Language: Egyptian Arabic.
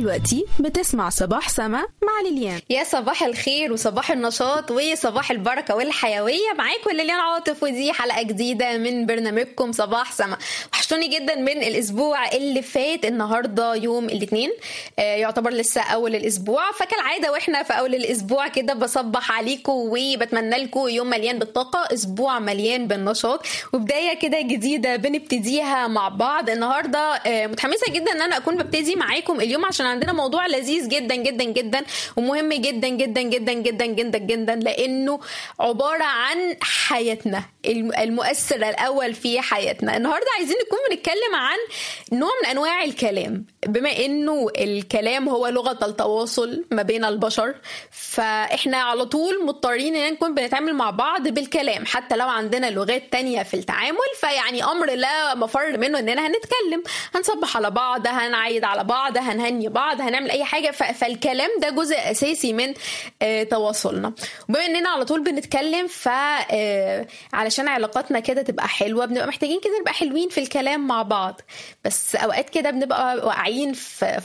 دلوقتي بتسمع صباح سما مع ليليان يا صباح الخير وصباح النشاط وصباح البركة والحيوية معاكم ليليان عاطف ودي حلقة جديدة من برنامجكم صباح سما وحشتوني جدا من الأسبوع اللي فات النهاردة يوم الاثنين آه يعتبر لسه أول الأسبوع فكالعادة وإحنا في أول الأسبوع كده بصبح عليكم وبتمنى لكم يوم مليان بالطاقة أسبوع مليان بالنشاط وبداية كده جديدة بنبتديها مع بعض النهاردة آه متحمسة جدا إن أنا أكون ببتدي معاكم اليوم عشان عندنا موضوع لذيذ جدا جدا جدا ومهم جدا جدا جدا جدا جدا جدا لانه عباره عن حياتنا المؤثر الاول في حياتنا النهارده عايزين نكون بنتكلم عن نوع من انواع الكلام بما انه الكلام هو لغه التواصل ما بين البشر فاحنا على طول مضطرين ان نكون بنتعامل مع بعض بالكلام حتى لو عندنا لغات تانية في التعامل فيعني امر لا مفر منه اننا هنتكلم هنصبح على بعض هنعيد على بعض هنهني بعض هنعمل اي حاجه فالكلام ده جزء اساسي من تواصلنا وبما اننا على طول بنتكلم ف علشان علاقاتنا كده تبقى حلوه بنبقى محتاجين كده نبقى حلوين في الكلام مع بعض بس اوقات كده بنبقى واقعين في